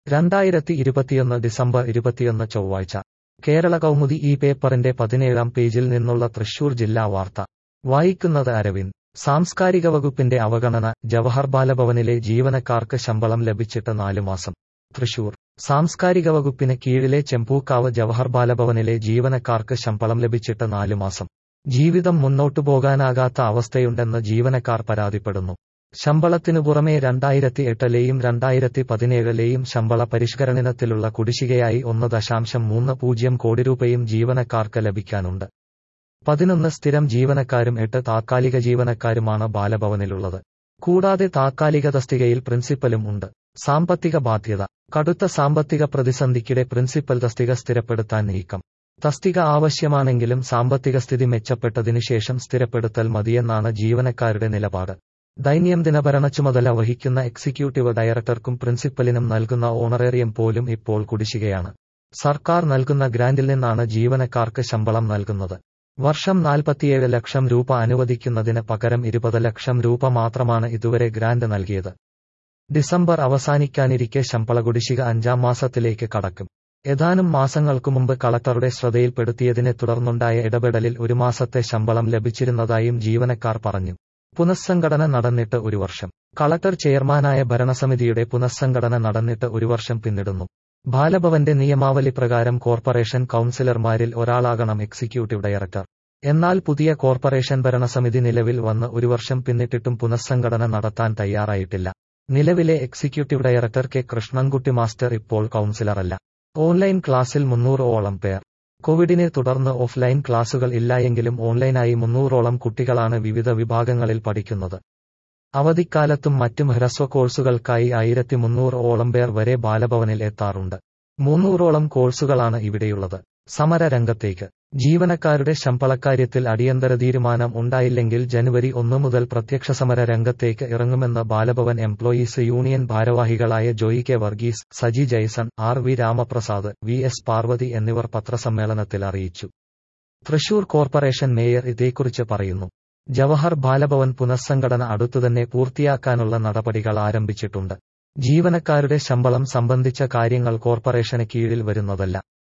രണ്ടായിരത്തി ഇരുപത്തിയൊന്ന് ഡിസംബർ ഇരുപത്തിയൊന്ന് ചൊവ്വാഴ്ച കേരള കൗമുദി ഈ പേപ്പറിന്റെ പതിനേഴാം പേജിൽ നിന്നുള്ള തൃശൂർ ജില്ലാ വാർത്ത വായിക്കുന്നത് അരവിന്ദ് സാംസ്കാരിക വകുപ്പിന്റെ അവഗണന ജവഹർ ബാലഭവനിലെ ജീവനക്കാർക്ക് ശമ്പളം ലഭിച്ചിട്ട് നാലു മാസം തൃശൂർ സാംസ്കാരിക വകുപ്പിന് കീഴിലെ ചെമ്പൂക്കാവ് ജവഹർ ബാലഭവനിലെ ജീവനക്കാർക്ക് ശമ്പളം ലഭിച്ചിട്ട് നാലു മാസം ജീവിതം മുന്നോട്ടു പോകാനാകാത്ത അവസ്ഥയുണ്ടെന്ന് ജീവനക്കാർ പരാതിപ്പെടുന്നു ശമ്പളത്തിനു പുറമെ രണ്ടായിരത്തി എട്ടിലെയും രണ്ടായിരത്തി പതിനേഴിലെയും ശമ്പള പരിഷ്കരണത്തിലുള്ള കുടിശ്ശികയായി ഒന്ന് ദശാംശം മൂന്ന് പൂജ്യം കോടി രൂപയും ജീവനക്കാർക്ക് ലഭിക്കാനുണ്ട് പതിനൊന്ന് സ്ഥിരം ജീവനക്കാരും എട്ട് താത്കാലിക ജീവനക്കാരുമാണ് ബാലഭവനിലുള്ളത് കൂടാതെ താത്കാലിക തസ്തികയിൽ പ്രിൻസിപ്പലും ഉണ്ട് സാമ്പത്തിക ബാധ്യത കടുത്ത സാമ്പത്തിക പ്രതിസന്ധിക്കിടെ പ്രിൻസിപ്പൽ തസ്തിക സ്ഥിരപ്പെടുത്താൻ നീക്കം തസ്തിക ആവശ്യമാണെങ്കിലും സാമ്പത്തിക സ്ഥിതി മെച്ചപ്പെട്ടതിനു ശേഷം സ്ഥിരപ്പെടുത്തൽ മതിയെന്നാണ് ജീവനക്കാരുടെ നിലപാട് ദൈനംദിന ഭരണ ചുമതല വഹിക്കുന്ന എക്സിക്യൂട്ടീവ് ഡയറക്ടർക്കും പ്രിൻസിപ്പലിനും നൽകുന്ന ഓണറേറിയം പോലും ഇപ്പോൾ കുടിശ്ശികയാണ് സർക്കാർ നൽകുന്ന ഗ്രാന്റിൽ നിന്നാണ് ജീവനക്കാർക്ക് ശമ്പളം നൽകുന്നത് വർഷം നാൽപ്പത്തിയേഴ് ലക്ഷം രൂപ അനുവദിക്കുന്നതിന് പകരം ഇരുപത് ലക്ഷം രൂപ മാത്രമാണ് ഇതുവരെ ഗ്രാന്റ് നൽകിയത് ഡിസംബർ അവസാനിക്കാനിരിക്കെ ശമ്പള കുടിശ്ശിക അഞ്ചാം മാസത്തിലേക്ക് കടക്കും ഏതാനും മാസങ്ങൾക്കു മുമ്പ് കളക്ടറുടെ ശ്രദ്ധയിൽപ്പെടുത്തിയതിനെ തുടർന്നുണ്ടായ ഇടപെടലിൽ ഒരു മാസത്തെ ശമ്പളം ലഭിച്ചിരുന്നതായും ജീവനക്കാർ പറഞ്ഞു പുനഃസംഘടന നടന്നിട്ട് ഒരു വർഷം കളക്ടർ ചെയർമാനായ ഭരണസമിതിയുടെ പുനഃസംഘടന നടന്നിട്ട് ഒരു വർഷം പിന്നിടുന്നു ബാലഭവന്റെ നിയമാവലി പ്രകാരം കോർപ്പറേഷൻ കൌൺസിലർമാരിൽ ഒരാളാകണം എക്സിക്യൂട്ടീവ് ഡയറക്ടർ എന്നാൽ പുതിയ കോർപ്പറേഷൻ ഭരണസമിതി നിലവിൽ വന്ന് ഒരു വർഷം പിന്നിട്ടിട്ടും പുനഃസംഘടന നടത്താൻ തയ്യാറായിട്ടില്ല നിലവിലെ executive director K Krishnankutty master ഇപ്പോൾ കൌൺസിലറല്ല ഓൺലൈൻ ക്ലാസ്സിൽ മുന്നൂറോളം പേർ കോവിഡിനെ തുടർന്ന് ഓഫ്ലൈൻ ക്ലാസുകൾ ഇല്ലായെങ്കിലും ഓൺലൈനായി മുന്നൂറോളം കുട്ടികളാണ് വിവിധ വിഭാഗങ്ങളിൽ പഠിക്കുന്നത് അവധിക്കാലത്തും മറ്റും ഹ്രസ്വ കോഴ്സുകൾക്കായി ആയിരത്തി മുന്നൂറോളം പേർ വരെ ബാലഭവനിൽ എത്താറുണ്ട് മുന്നൂറോളം കോഴ്സുകളാണ് ഇവിടെയുള്ളത് സമര രംഗത്തേക്ക് ജീവനക്കാരുടെ ശമ്പളക്കാര്യത്തിൽ അടിയന്തര തീരുമാനം ഉണ്ടായില്ലെങ്കിൽ ജനുവരി ഒന്ന് മുതൽ പ്രത്യക്ഷ സമര രംഗത്തേക്ക് ഇറങ്ങുമെന്ന് ബാലഭവൻ എംപ്ലോയീസ് യൂണിയൻ ഭാരവാഹികളായ Joy K Varghese Saji Jaison R V Ramaprasad V S Parvathy എന്നിവർ പത്രസമ്മേളനത്തിൽ അറിയിച്ചു തൃശൂർ കോർപ്പറേഷൻ മേയർ ഇതേക്കുറിച്ച് പറയുന്നു ജവഹർ ബാലഭവൻ പുനഃസംഘടന അടുത്തുതന്നെ പൂർത്തിയാക്കാനുള്ള നടപടികൾ ആരംഭിച്ചിട്ടുണ്ട് ജീവനക്കാരുടെ ശമ്പളം സംബന്ധിച്ച കാര്യങ്ങൾ കോർപ്പറേഷന് കീഴിൽ വരുന്നതല്ല